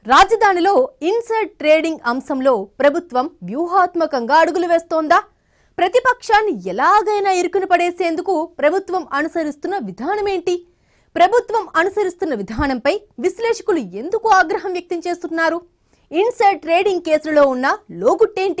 రాజధానిలో inside trading అంశంలో ప్రభుత్వం వ్యూహాత్మకంగా అడుగులు వేస్తోందా ప్రతిపక్షాన్ని ఎలాగైనా ఇరుకున పడేసేందుకు ప్రభుత్వం అనుసరిస్తున్న విధానమేంటి ప్రభుత్వం అనుసరిస్తున్న విధానంపై విశ్లేషకులు ఎందుకు ఆగ్రహం వ్యక్తం చేస్తున్నారు ఇన్సైడ్ ట్రేడింగ్ కేసులో ఉన్న లోగుట్టేంటి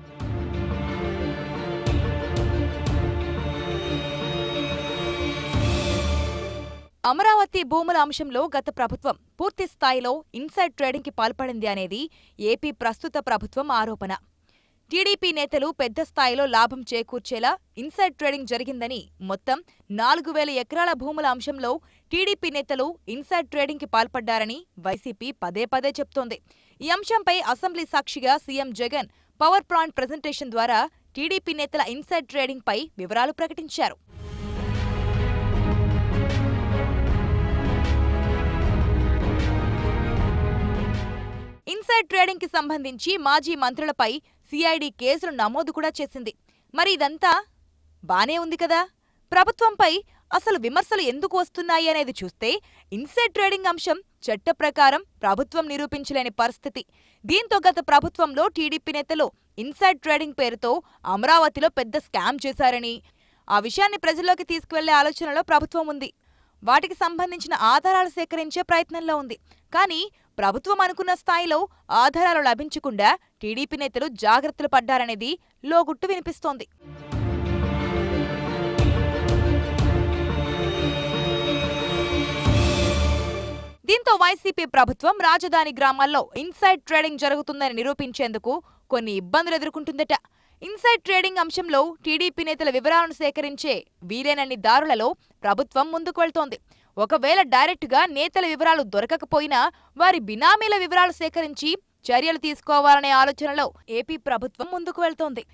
అమరావతి భూముల అంశంలో గత ప్రభుత్వం పూర్తి స్థాయిలో ఇన్సైడ్ ట్రేడింగ్కి పాల్పడింది అనేది ఏపీ ప్రస్తుత ప్రభుత్వం ఆరోపణ టీడీపీ నేతలు పెద్ద స్థాయిలో లాభం చేకూర్చేలా ఇన్సైడ్ ట్రేడింగ్ జరిగిందని మొత్తం నాలుగు వేల ఎకరాల భూముల అంశంలో టీడీపీ నేతలు ఇన్సైడ్ ట్రేడింగ్కి పాల్పడ్డారని వైసీపీ పదే పదే చెప్తోంది ఈ అంశంపై అసెంబ్లీ సాక్షిగా CM Jagan power point presentation ద్వారా టీడీపీ నేతల ఇన్సైడ్ ట్రేడింగ్పై వివరాలు ప్రకటించారు ఇన్సైడ్ ట్రేడింగ్ కి సంబంధించి మాజీ మంత్రులపై సిఐడి కేసులు నమోదు కూడా చేసింది మరి ఇదంతా బానే ఉంది కదా ప్రభుత్వంపై అసలు విమర్శలు ఎందుకు వస్తున్నాయి అనేది చూస్తే ఇన్సైడ్ ట్రేడింగ్ అంశం చట్ట ప్రకారం ప్రభుత్వం నిరూపించలేని పరిస్థితి దీంతో గత ప్రభుత్వంలో టీడీపీ నేతలు ఇన్సైడ్ ట్రేడింగ్ పేరుతో అమరావతిలో పెద్ద స్కామ్ చేశారని ఆ విషయాన్ని ప్రజల్లోకి తీసుకువెళ్లే ఆలోచనలో ప్రభుత్వం ఉంది వాటికి సంబంధించిన ఆధారాలు సేకరించే ప్రయత్నంలో ఉంది కానీ ప్రభుత్వం అనుకున్న స్థాయిలో ఆధారాలు లభించకుండా టీడీపీ నేతలు జాగ్రత్తలు పడ్డారనేది లోగుట్టు వినిపిస్తోంది దీంతో వైసీపీ ప్రభుత్వం రాజధాని గ్రామాల్లో ఇన్సైడ్ ట్రేడింగ్ జరుగుతుందని నిరూపించేందుకు కొన్ని ఇబ్బందులు ఎదుర్కొంటుందట ఇన్సైడ్ ట్రేడింగ్ అంశంలో టీడీపీ నేతల వివరాలను సేకరించే వీలైనన్ని దారులలో ప్రభుత్వం ముందుకు వెళ్తోంది ఒకవేళ డైరెక్టుగా నేతల వివరాలు దొరకకపోయినా వారి బినామీల వివరాలు సేకరించి చర్యలు తీసుకోవాలనే ఆలోచనలో ఏపీ ప్రభుత్వం ముందుకు వెళ్తోంది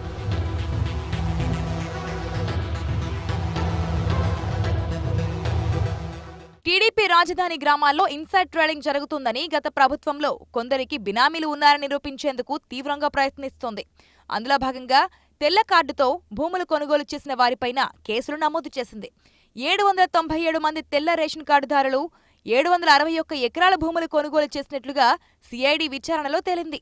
టీడీపీ రాజధాని గ్రామాల్లో ఇన్సైడ్ ట్రేడింగ్ జరుగుతుందని గత ప్రభుత్వంలో కొందరికి బినామీలు ఉన్నారని నిరూపించేందుకు తీవ్రంగా ప్రయత్నిస్తోంది అందులో భాగంగా తెల్ల కార్డుతో భూములు కొనుగోలు చేసిన వారిపైన కేసులు నమోదు చేసింది ఏడు వందల తొంభై ఏడు మంది తెల్ల రేషన్ కార్డుదారులు ఏడు వందల అరవై ఒక్క ఎకరాల భూములు కొనుగోలు చేసినట్లుగా సిఐడి విచారణలో తేలింది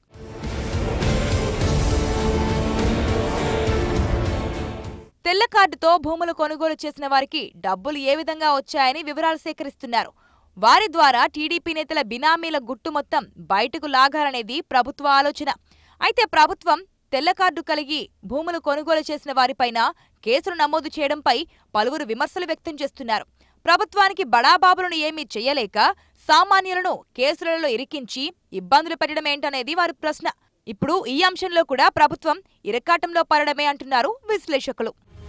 తెల్ల కార్డుతో భూములు కొనుగోలు చేసిన వారికి డబ్బులు ఏ విధంగా వచ్చాయని వివరాలు సేకరిస్తున్నారు వారి ద్వారా టీడీపీ నేతల బినామీల గుట్టు మొత్తం బయటకు లాగాలనేది ప్రభుత్వ ఆలోచన అయితే ప్రభుత్వం తెల్ల కార్డు కలిగి భూములు కొనుగోలు చేసిన వారిపైన కేసులు నమోదు చేయడంపై పలువురు విమర్శలు వ్యక్తం చేస్తున్నారు ప్రభుత్వానికి బడాబాబులను ఏమీ చేయలేక సామాన్యులను కేసులలో ఇరికించి ఇబ్బందులు పెట్టడమేంటనేది వారి ప్రశ్న ఇప్పుడు ఈ అంశంలో కూడా ప్రభుత్వం ఇరకాటంలో పడడమే అంటున్నారు విశ్లేషకులు